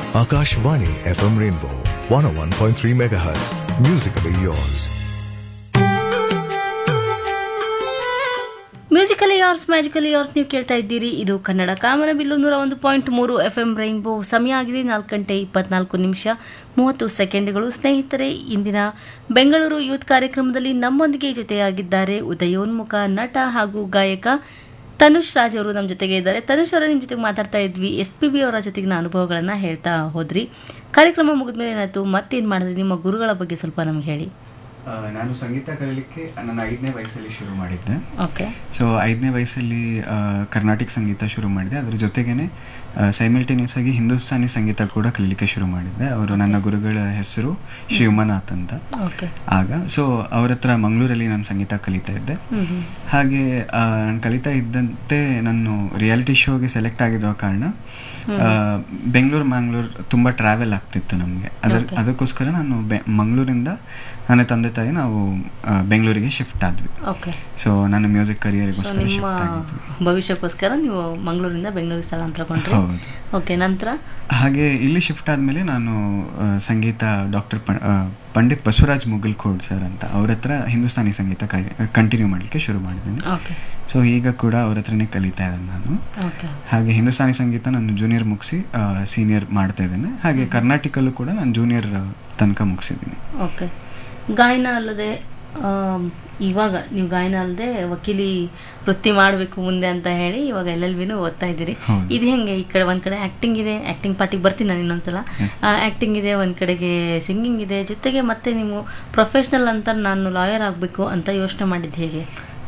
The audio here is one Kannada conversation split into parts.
Akashvani FM Rainbow 101.3 MHz. Musically yours. Musically yours magically yours ನೀವು ಕೇಳ್ತಾ ಇದ್ದೀರಿ ಇದು ಕನ್ನಡ ಕಾಮನ ಬಿಲ್ಲು ನೂರ ಒಂದು ಪಾಯಿಂಟ್ ಮೂರು ಎಫ್ ಎಂ ರೈನ್ಬೋ ಸಮಯ ಆಗಿದೆ ನಾಲ್ಕು ಗಂಟೆ ಇಪ್ಪತ್ನಾಲ್ಕು ನಿಮಿಷ ಮೂವತ್ತು ಸೆಕೆಂಡ್ಗಳು ಸ್ನೇಹಿತರೆ ಇಂದಿನ ಬೆಂಗಳೂರು ಯೂತ್ ಕಾರ್ಯಕ್ರಮದಲ್ಲಿ ನಮ್ಮೊಂದಿಗೆ ಜೊತೆಯಾಗಿದ್ದಾರೆ ಉದಯೋನ್ಮುಖ ನಟ ಹಾಗೂ ಗಾಯಕ ತನುಷ್ ರಾಜ್ ಅವರು ನಮ್ಮ ಜೊತೆಗೆ ಇದ್ದಾರೆ ತನುಷ್ ಅವರ ನಿಮ್ಮ ಜೊತೆಗೆ ಮಾತಾಡ್ತಾ ಇದ್ವಿ ಎಸ್ ಪಿ ಬಿ ಅವರ ಜೊತೆಗಿನ ಅನುಭವಗಳನ್ನು ಹೇಳ್ತಾ ಹೋದ್ರಿ ಕಾರ್ಯಕ್ರಮ ಮುಗಿದ್ಮೇಲೆ ಏನಾಯ್ತು ಮತ್ತೇನು ಮಾಡಿದ್ರಿ ನಿಮ್ಮ ಗುರುಗಳ ಬಗ್ಗೆ ಸ್ವಲ್ಪ ನಮ್ಗೆ ಹೇಳಿ ಆ, ನಾನು ಸಂಗೀತ ಕಲೀಲಿಕ್ಕೆ ನನ್ನ ಐದನೇ ವಯಸ್ಸಲ್ಲಿ ಶುರು ಮಾಡಿದ್ದೆ ಓಕೆ ಸೊ ಐದನೇ ವಯಸ್ಸಲ್ಲಿ ಆ, ಕರ್ನಾಟಿಕ್ ಸಂಗೀತ ಶುರು ಮಾಡಿದೆ ಅದ್ರ ಜೊತೆಗೇನೆ ಸೈಮಲ್ಟೇನಿಯಸ್ ಆಗಿ ಹಿಂದೂಸ್ತಾನಿ ಸಂಗೀತ ಕೂಡ ಕಲೀಲಿಕ್ಕೆ ಶುರು ಮಾಡಿದ್ದೆ ಅವರು ನನ್ನ ಗುರುಗಳ ಹೆಸರು ಶಿವಮನಾಥ್ ಅಂತ ಓಕೆ ಆಗ ಸೊ ಅವ್ರ ಹತ್ರ ಮಂಗಳೂರಲ್ಲಿ ನಾನು ಸಂಗೀತ ಕಲಿತಾ ಇದ್ದೆ ಹ್ಮ್ ಹ್ಮ್ ಹಾಗೆ ನಾನು ಕಲಿತಾ ಇದ್ದಂತೆ ನಾನು ರಿಯಾಲಿಟಿ ಶೋಗೆ ಸೆಲೆಕ್ಟ್ ಆಗಿರೋ ಕಾರಣ ಬೆಂಗಳೂರು ಮ್ಯಾಂಗ್ಳೂರ್ ತುಂಬ ಟ್ರಾವೆಲ್ ಆಗ್ತಿತ್ತು ನಮಗೆ ಅದರ Okay. ಅದಕ್ಕೋಸ್ಕರ ನಾನು ಬೆ ಮಂಗಳೂರಿಂದ ನನ್ನ ತಂದೆ ತಾಯಿ ನಾವು ಆ, ಬೆಂಗಳೂರಿಗೆ ಶಿಫ್ಟ್ ಆದ್ವಿ ಓಕೆ ಸೊ ನನ್ನ ಮ್ಯೂಸಿಕ್ ಸೊ ಕರಿಯರಿಗೋಸ್ಕರ ನಿಮ್ಮ ಶಿಫ್ಟ್ ಆಗಿದ್ವಿ ಭವಿಷ್ಯಕ್ಕೋಸ್ಕರ ನೀವು ಮಂಗಳೂರಿಂದ ಬೆಂಗಳೂರು ಸ್ಥಳಾಂತರಕೊಂಡ್ರಿ ಹೌದು ಓಕೆ ನಂತರ ಹಾಗೆ ಇಲ್ಲಿ ಶಿಫ್ಟ್ ಆದಮೇಲೆ ನಾನು ಆ, ಸಂಗೀತ ಡಾಕ್ಟರ್ ಪಂಡಿತ್ ಬಸವರಾಜ್ ಮುಗಲ್ಕೋಡ್ ಸರ್ ಅಂತ ಅವ್ರ ಹತ್ರ ಹಿಂದೂಸ್ತಾನಿ ಸಂಗೀತ ಕಂಟಿನ್ಯೂ ಮಾಡಲಿಕ್ಕೆ ಶುರು ಮಾಡಿದ್ದೇನೆ ಓಕೆ ಸೊ ಈಗ ಕೂಡ ಅವ್ರ ಹತ್ರನೇ ಕಲಿತಾ ಇದ್ದೇನೆ ನಾನು ಓಕೆ ಹಾಗೆ ಹಿಂದೂಸ್ತಾನಿ ಸಂಗೀತ ನಾನು ಜೂನಿಯರ್ ಮುಗಿಸಿ ಸೀನಿಯರ್ ಮಾಡ್ತಾ ಇದ್ದೇನೆ ಹಾಗೆ ಕರ್ನಾಟಿಕಲ್ಲೂ ಕೂಡ ನಾನು ಜೂನಿಯರ್ ತನಕ ಮುಗಿಸಿದ್ದೀನಿ ಓಕೆ ಗಾಯನ ಅಲ್ಲದೆ ಆಮ್, ಇವಾಗ ನೀವು ಗಾಯನ ಅಲ್ಲದೆ ವಕೀಲಿ ವೃತ್ತಿ ಮಾಡಬೇಕು ಮುಂದೆ ಅಂತ ಹೇಳಿ ಇವಾಗ ಎಲ್ ಎಲ್ ಬಿನೂ ಓದ್ತಾ ಇದ್ದೀರಿ ಹೌದು. ಇದು ಹೆಂಗೆ ಈ ಕಡೆ ಒಂದು ಕಡೆ ಆ್ಯಕ್ಟಿಂಗ್ ಇದೆ ಆ್ಯಕ್ಟಿಂಗ್ ಪಾರ್ಟಿಗೆ ಬರ್ತೀನಿ ನಾನು ಇನ್ನೊಂದ್ಸಲ Yes. ಆ್ಯಕ್ಟಿಂಗ್ ಇದೆ ಒಂದು ಕಡೆಗೆ ಸಿಂಗಿಂಗ್ ಇದೆ ಜೊತೆಗೆ ಮತ್ತೆ ನೀವು ಪ್ರೊಫೆಷ್ನಲ್ ಅಂತ ನಾನು ಲಾಯರ್ ಆಗಬೇಕು ಅಂತ ಯೋಚನೆ ಮಾಡಿದ್ದು ಹೇಗೆ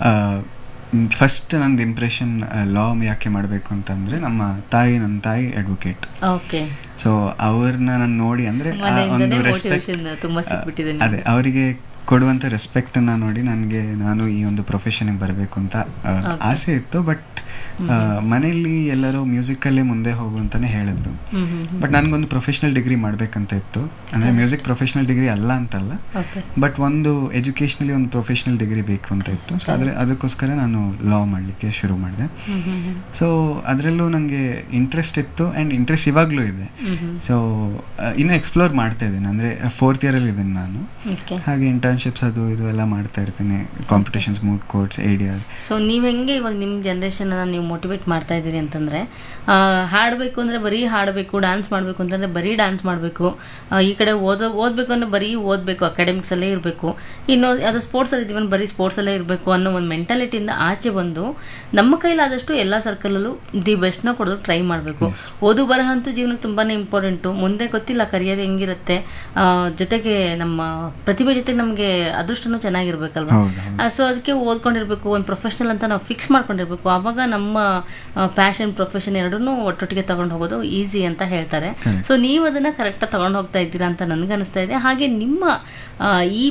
ಫಸ್ಟ್ ನಂದು ಇಂಪ್ರೆಷನ್ ಲಾ ಯಾಕೆ ಮಾಡಬೇಕು ಅಂತಂದ್ರೆ ನಮ್ಮ ತಾಯಿ ನನ್ನ ತಾಯಿ ಅಡ್ವೊಕೇಟ್ ಓಕೆ ಸೊ ಅವ್ರನ್ನ ನಾನು ನೋಡಿ ಅಂದ್ರೆ ಆ ಮನೆಯಿಂದನೇ ಒಂದು ರೆಸ್ಪೆಕ್ಟ್ motivation ತುಂಬಾ ಸಿಕ್ಬಿಟ್ಟಿದೆ ಅದೇ ಅವರಿಗೆ ಕೊಡುವಂತ ರೆಸ್ಪೆಕ್ಟ್ ಅನ್ನ ನೋಡಿ ನನಗೆ ನಾನು ಈ ಒಂದು ಪ್ರೊಫೆಷನ್ಗೆ ಬರಬೇಕು ಅಂತ ಆ, Okay. ಆಸೆ ಇತ್ತು ಬಟ್ ಮನೆಯಲ್ಲಿ ಎಲ್ಲರೂ ಮ್ಯೂಸಿಕ್ ಅಲ್ಲೇ ಮುಂದೆ ಹೋಗು ಅಂತಾನೆ ಹೇಳಿದ್ರು ಹ್ಮ್ ಹ್ಮ್ ಬಟ್ ನನಗೊಂದು ಪ್ರೊಫೆಷನಲ್ ಡಿಗ್ರಿ ಮಾಡ್ಬೇಕಂತ ಇತ್ತು ಅಂದ್ರೆ ಮ್ಯೂಸಿಕ್ ಪ್ರೊಫೆಷನಲ್ ಡಿಗ್ರಿ ಅಲ್ಲ ಅಂತಲ್ಲ ಓಕೆ ಬಟ್ ಒಂದು ಎಜುಕೇಷನಲಿ ಒಂದು ಪ್ರೊಫೆಷನಲ್ ಡಿಗ್ರಿ ಬೇಕು ಅಂತ ಇತ್ತು ಸೊ ಅದ್ರ ಅದಕ್ಕೋಸ್ಕರ ನಾನು ಲಾ ಮಾಡಲಿಕ್ಕೆ ಶುರು ಮಾಡಿದೆ ಹ್ಮ್ ಹ್ಮ್ ಹ್ಮ್ ಸೊ ಅದರಲ್ಲೂ ನನಗೆ ಇಂಟ್ರೆಸ್ಟ್ ಇತ್ತು ಆ್ಯಂಡ್ ಇಂಟ್ರೆಸ್ಟ್ ಇವಾಗಲೂ ಇದೆ ಹ್ಮ್ ಹ್ಮ್ ಸೊ ಇನ್ನೂ ಎಕ್ಸ್ಪ್ಲೋರ್ ಮಾಡ್ತಾ ಇದ್ದೀನಿ ಅಂದರೆ ಫೋರ್ತ್ ಇಯರಲ್ಲಿ ಇದ್ದೀನಿ ನಾನು ಓಕೆ ಹಾಗೆ ಇಂಟರ್ನ್ಶಿಪ್ಸ್ ಅದು ಇದು ಎಲ್ಲ ಮಾಡ್ತಾ ಇರ್ತೀನಿ ಕಾಂಪಿಟೇಷನ್ಸ್ ಮೂಡ್ ಕೋರ್ಟ್ಸ್ ಏಡಿಯರ್ ಸೊ ನೀವು ಹೆಂಗೆ ಇವಾಗ ನಿಮ್ಮ ಜನ್ರೇಷನ್ ನೀವು ಮೋಟಿವೇಟ್ ಮಾಡ್ತಾ ಇದ್ದೀರಿ ಅಂತಂದರೆ ಹಾಡಬೇಕು ಅಂದರೆ ಬರೀ ಹಾಡಬೇಕು ಡ್ಯಾನ್ಸ್ ಮಾಡಬೇಕು ಅಂತಂದರೆ ಬರೀ ಡ್ಯಾನ್ಸ್ ಮಾಡಬೇಕು ಈ ಕಡೆ ಓದೋ ಓದಬೇಕು ಅಂದರೆ ಬರೀ ಓದಬೇಕು ಅಕಾಡೆಮಿಕ್ಸಲ್ಲೇ ಇರಬೇಕು ಇನ್ನು ಅದು ಸ್ಪೋರ್ಟ್ಸಲ್ಲಿ ಇದೀವನ್ ಬರೀ ಸ್ಪೋರ್ಟ್ಸಲ್ಲೇ ಇರಬೇಕು ಅನ್ನೋ ಒಂದು ಮೆಂಟಾಲಿಟಿಯಿಂದ ಆಚೆ ಬಂದು ನಮ್ಮ ಕೈಲಾದಷ್ಟು ಎಲ್ಲ ಸರ್ಕಲಲ್ಲೂ ದಿ ಬೆಸ್ಟ್ನ ಕೊಡೋದು ಟ್ರೈ ಮಾಡಬೇಕು ಓದು ಬರಹ ಅಂತೂ ಜೀವನಕ್ಕೆ ತುಂಬಾ ಇಂಪಾರ್ಟೆಂಟು ಮುಂದೆ ಗೊತ್ತಿಲ್ಲ ಕರಿಯರ್ ಹೆಂಗಿರುತ್ತೆ ಆ, ಜೊತೆಗೆ ನಮ್ಮ ಪ್ರತಿಭೆ ಜೊತೆಗೆ ನಮಗೆ ಅದೃಷ್ಟನೂ ಚೆನ್ನಾಗಿರ್ಬೇಕಲ್ವಾ ಹೌದು, ಹೌದು. ಸೊ ಅದಕ್ಕೆ ಓದ್ಕೊಂಡಿರ್ಬೇಕು ಒಂದು ಪ್ರೊಫೆಷನಲ್ ಅಂತ ನಾವು ಫಿಕ್ಸ್ ಮಾಡ್ಕೊಂಡಿರ್ಬೇಕು ಆವಾಗ ನಮ್ಮ ಪ್ಯಾಷನ್ ಪ್ರೊಫೆಷನ್ ಎರಡೂ ಒಟ್ಟೊಟ್ಟಿಗೆ ತಗೊಂಡು ಹೋಗೋದು ಈಸಿ ಅಂತ ಹೇಳ್ತಾರೆ Correct. ಸೊ ನೀವು ಅದನ್ನ ಕರೆಕ್ಟಾಗಿ ತಗೊಂಡು ಹೋಗ್ತಾ ಇದ್ದೀರಾ ಅಂತ ನನಗನ್ನಿಸ್ತಾ ಇದೆ ಹಾಗೆ ನಿಮ್ಮ ಆ, ಈ